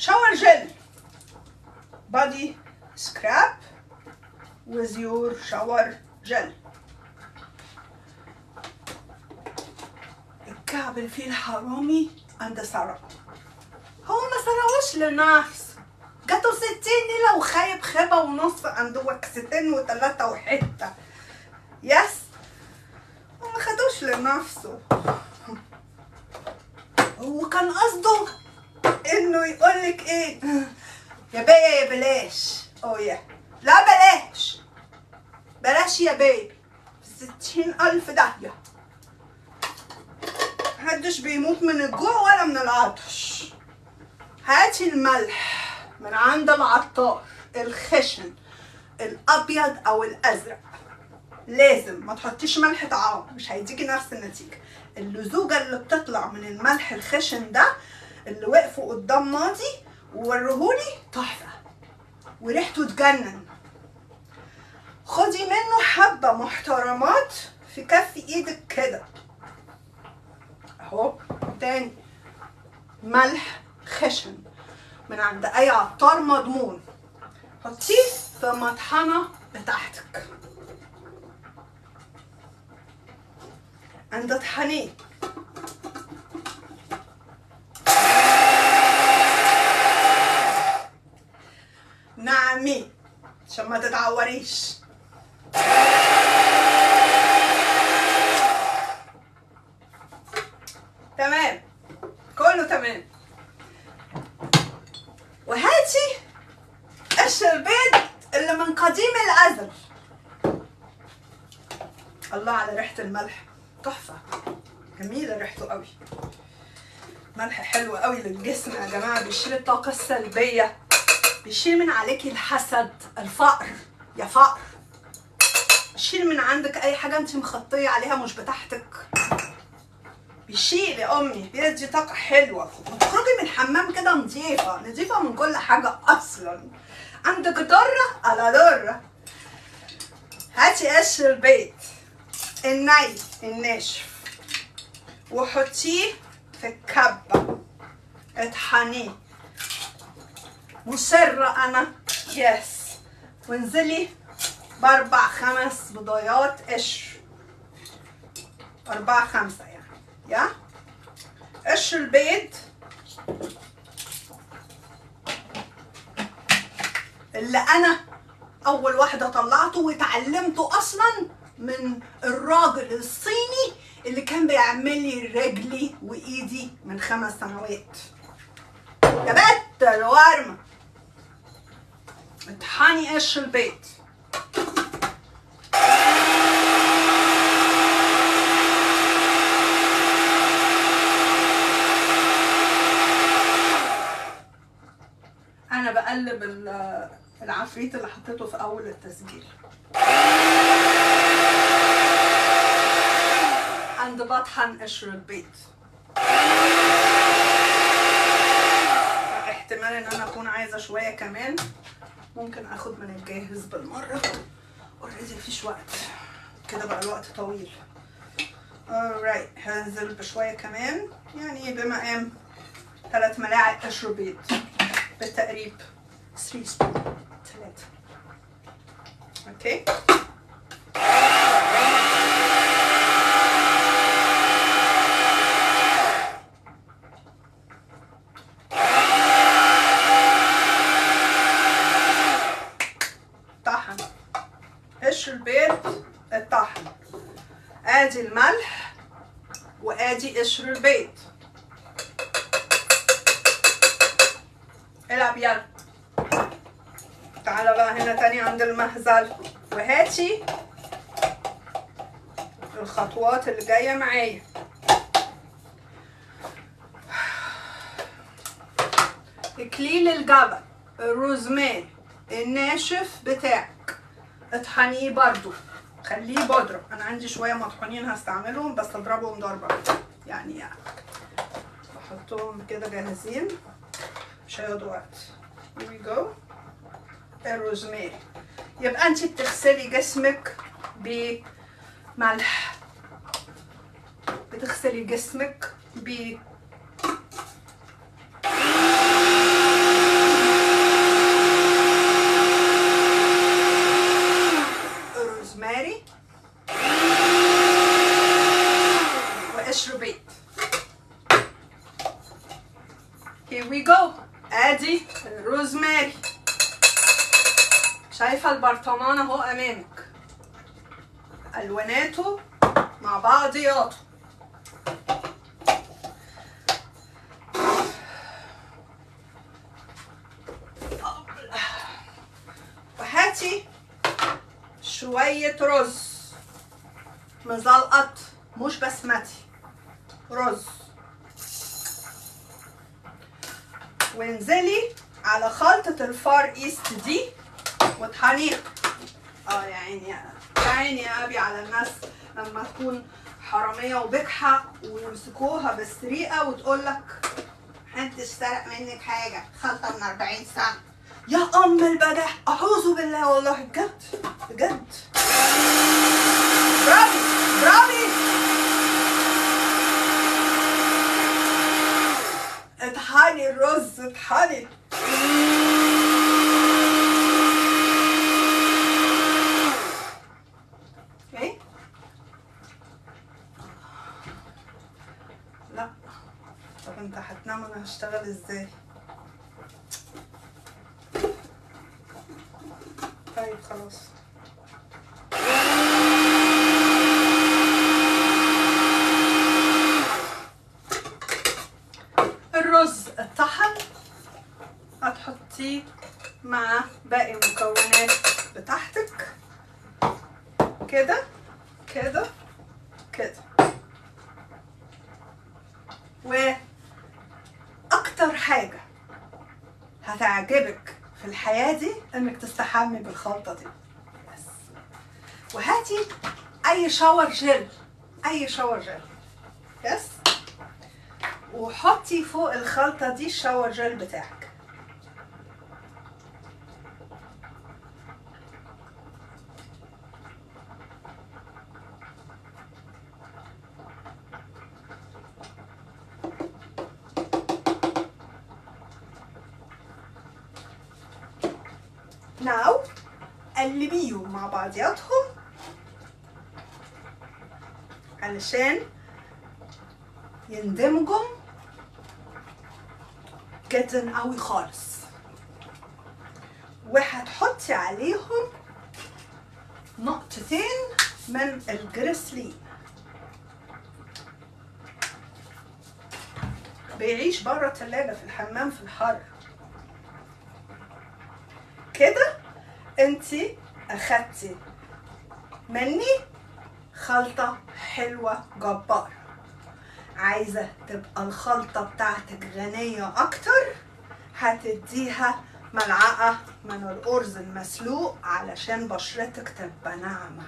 shower gel body scrub with your shower gel الكعب الفيل الحرامي عند سارة هو ما سرقوش لنفسه جاته ستين نيلة وخايب خيبة ونص عنده وكستين وتلاتة وحتة يس هو ما خدوش لنفسه هو كان قصده انه يقولك ايه يا بيه يا بلاش او يا لا بلاش بلاش يا بيبي ستين ألف داهية محدش بيموت من الجوع ولا من العطش هاتي الملح من عند العطار الخشن الابيض او الازرق لازم ما تحطيش ملح طعام مش هيديكي نفس النتيجه اللزوجه اللي بتطلع من الملح الخشن ده اللي وقفوا قدام ماضي ووريهولي تحفه وريحته تجنن خدي منه حبه محترمات في كف ايدك كده اهو تاني ملح خشن من عند اي عطار مضمون حطيه في مطحنة بتاعتك عند طحنيه نعمي عشان ما تتعوريش تمام كله تمام وهاتي قش البيض اللي من قديم الازل الله على ريحه الملح تحفه جميله ريحته قوي ملح حلو قوي للجسم يا جماعه بيشيل الطاقه السلبيه بيشيل من عليكي الحسد الفقر يا فقر بيشيل من عندك اي حاجه انت مخطيه عليها مش بتاعتك بيشيل يا امي بيدي طاقه حلوه وتخرجي من الحمام كده نظيفه نظيفه من كل حاجه اصلا عندك ضره على ضره هاتي قش البيض الني الناشف وحطيه في الكبه اطحنيه مصرة أنا يس وانزلي بأربع خمس بضايات قشر أربعة خمسة يعني يا قشر البيض اللي أنا أول واحدة طلعته واتعلمته أصلا من الراجل الصيني اللي كان بيعمل لي رجلي وإيدي من خمس سنوات يا بت الورمة اطحني قش البيض انا بقلب ال- العفريت اللي حطيته في اول التسجيل عند بطحن قشر البيض احتمال ان انا اكون عايزه شويه كمان ممكن اخد من الجاهز بالمره اوريدي مفيش وقت كده بقى الوقت طويل alright هنزل بشويه كمان يعني بمقام ثلاث ملاعق قشر بيض بالتقريب 3 سبون ثلاثة اوكي طحن قشر البيض الطحن ادي الملح وادي قشر البيض العب يلا تعالى بقى هنا تاني عند المهزل وهاتي الخطوات اللي جاية معايا اكليل الجبل الروزماري الناشف بتاعك اطحنيه برضو خليه بودرة انا عندي شوية مطحونين هستعملهم بس اضربهم ضربة يعني يعني بحطهم كده جاهزين مش هياخدوا وقت here we go الروزماري يبقى انت بتغسلي جسمك بملح بتغسلي جسمك ب here we go ادي الروزماري شايفه البرطمان اهو امامك الواناته مع بعضياته وهاتي شوية رز مزلقط مش بسمتي رز وانزلي على خلطة الفار ايست دي واطحنيها اه يا عيني يا عيني يا ابي على الناس لما تكون حرامية وبجحة ويمسكوها بالسرقة وتقولك محدش سرق منك حاجة خلطة من 40 سنة يا ام البجح اعوذ بالله والله بجد بجد برافو برافو اطحني الرز اطحني ايه لا طب انت هتنام انا هشتغل ازاي طيب خلاص الرز اتطحن هتحطيه مع باقي المكونات بتاعتك كده كده كده واكتر حاجه هتعجبك في الحياه دي انك تستحمي بالخلطه دي بس وهاتي اي شاور جل اي شاور جل بس وحطي فوق الخلطه دي الشاور جل بتاعك ناو قلبيهم مع بعضياتهم علشان يندمجوا جدا قوي خالص وهتحطي عليهم نقطتين من الجريسلين بيعيش بره التلاجة في الحمام في الحر كده انتي اخدتي مني خلطة حلوة جبارة عايزة تبقى الخلطة بتاعتك غنية أكتر هتديها ملعقة من الأرز المسلوق علشان بشرتك تبقى ناعمة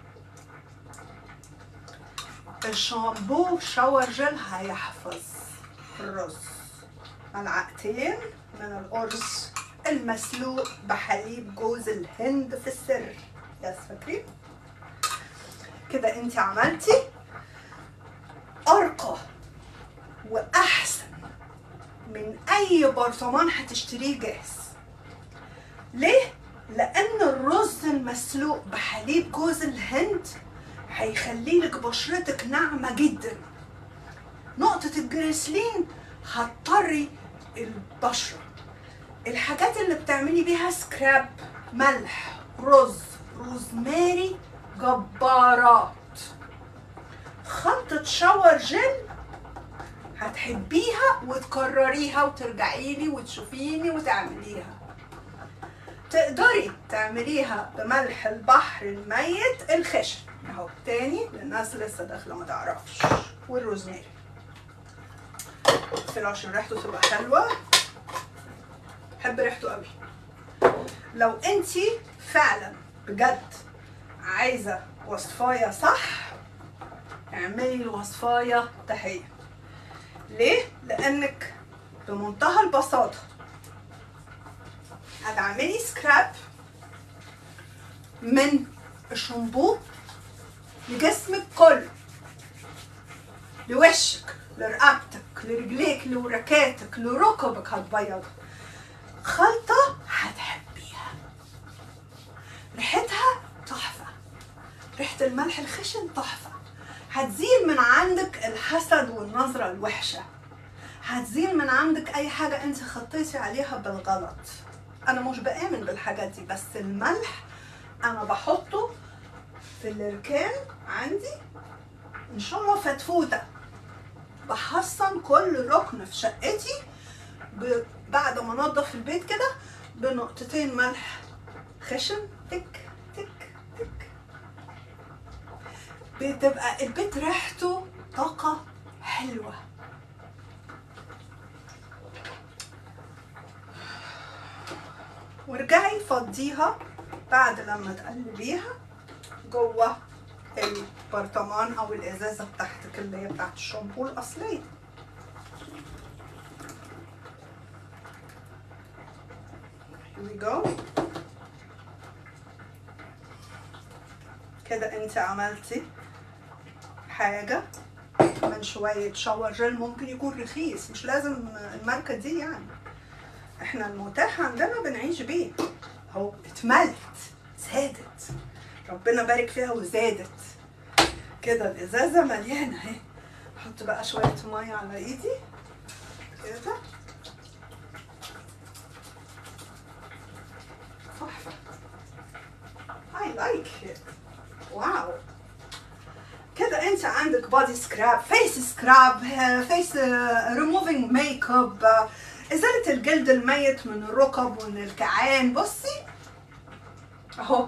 الشامبو شاور جل هيحفظ الرز ملعقتين من الأرز المسلوق بحليب جوز الهند في السر يس فاكرين كده انت عملتي ارقى واحسن من اي برطمان هتشتريه جاهز ليه لان الرز المسلوق بحليب جوز الهند هيخلي لك بشرتك ناعمه جدا نقطه الجريسلين هتطري البشره الحاجات اللي بتعملي بيها سكراب ملح رز روزماري جبارات خلطة شاور جل هتحبيها وتكرريها وترجعي لي وتشوفيني وتعمليها تقدري تعمليها بملح البحر الميت الخشن اهو تاني للناس اللي لسه داخله ما تعرفش والروزماري اقفله عشان ريحته تبقى حلوه بحب ريحته قوي لو انتي فعلا بجد عايزه وصفايه صح اعملي الوصفايه تحيه ليه لانك بمنتهى البساطه هتعملي سكراب من الشامبو لجسمك كله لوشك لرقبتك لرجليك لوركاتك لركبك هتبيض خلطة هتحبيها ريحتها تحفة ريحة الملح الخشن تحفة هتزيل من عندك الحسد والنظرة الوحشة هتزيل من عندك اي حاجة انت خطيتي عليها بالغلط انا مش بآمن بالحاجات دي بس الملح انا بحطه في الاركان عندي ان شاء الله فتفوتة بحصن كل ركن في شقتي ب... بعد ما انضف البيت كده بنقطتين ملح خشن تك تك تك بتبقى البيت ريحته طاقة حلوة وارجعي فضيها بعد لما تقلبيها جوه البرطمان او الازازه بتاعتك اللي هي بتاعت الشامبو الاصليه Here we go كده انت عملتي حاجة من شوية شاور جل ممكن يكون رخيص مش لازم الماركة دي يعني احنا المتاح عندنا بنعيش بيه اهو اتملت زادت ربنا بارك فيها وزادت كده الازازة مليانة اهي احط بقى شوية مية على ايدي كده تحفة I like it واو كده انت عندك بودي سكراب فيس سكراب فيس ريموفينج ميك اب ازاله الجلد الميت من الركب ومن الكعان بصي اهو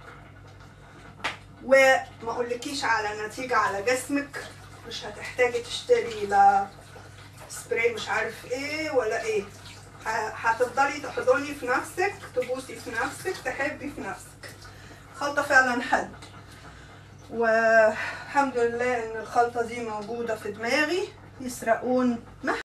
وما اقولكيش على النتيجه على جسمك مش هتحتاجي تشتري لا سبراي مش عارف ايه ولا ايه ه- هتفضلي تحضني في نفسك تبوسي في نفسك تحبي في نفسك خلطة فعلا حلوة والحمد لله ان الخلطة دي موجودة في دماغي يسرقون ما